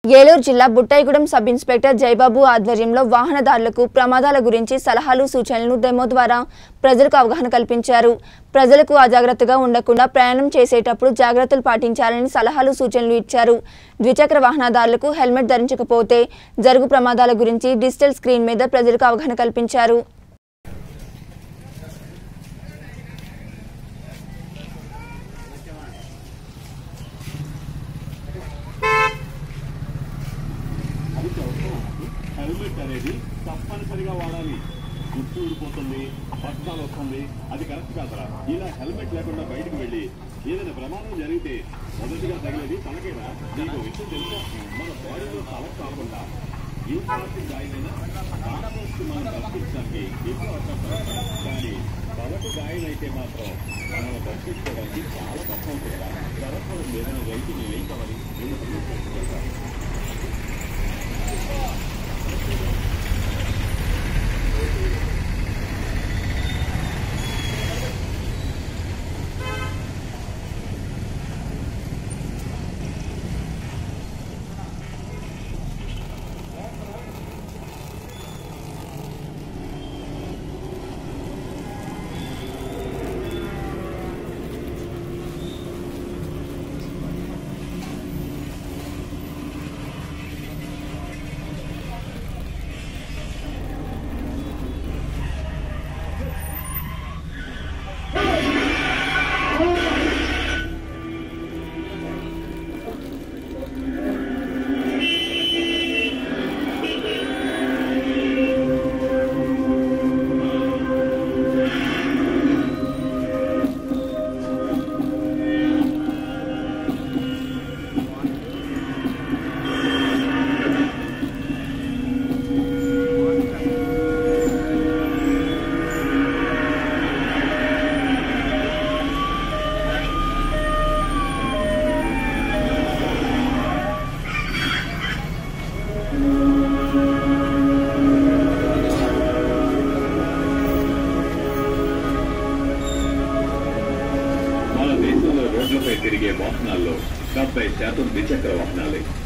ఏలూరు జిల్లా Buttayagudem sub inspector Jayababu ఆధ్వర్యంలో వాహనదారులకు ప్రమాదాల గురించి సలహాలు సూచనలను డెమో ద్వారా ప్రజలకు అవగాహన కల్పించారు ప్రజలకు అజాగ్రత్తగా ఉండకుండా ప్రయాణం చేసేటప్పుడు జాగ్రత్తలు పాటించాలని సలహాలు సూచనలు ఇచ్చారు ద్విచక్ర వాహనదారులకు హెల్మెట్ ధరించకపోతే జరుగు ప్రమాదాల గురించి డిజిటల్ స్క్రీన్ మీద ప్రజలకు అవగాహన కల్పించారు హెల్మెట్ అనేది తప్పనిసరిగా వాడాలి గుర్తు ఊడిపోతుంది పట్టాలు వస్తుంది అది కరెక్ట్ కాదురా ఇలా హెల్మెట్ లేకుండా బయటకు వెళ్ళి ఏదైనా ప్రమాదం జరిగితే మొదటిగా తగిలేది తలకేరా నీకు విషయం తెలుసా మన బాడీలో తలకు కాకుండా ఏ పార్టీ గాయమైనా కాకపోతే మనం దర్శించడానికి ఎక్కువ అవకాశం ఉంది. కానీ తలకు గాయమైతే మాత్రం మనం దర్శించుకోవడానికి చాలా కష్టం కూడా జరగడం లేదని రైతుని ఏం కావాలి నేను తెలుసుకుంటాను మన దేశంలో రోడ్లపై తిరిగే వాహనాల్లో డెబ్బై శాతం ద్విచక్ర వాహనాలే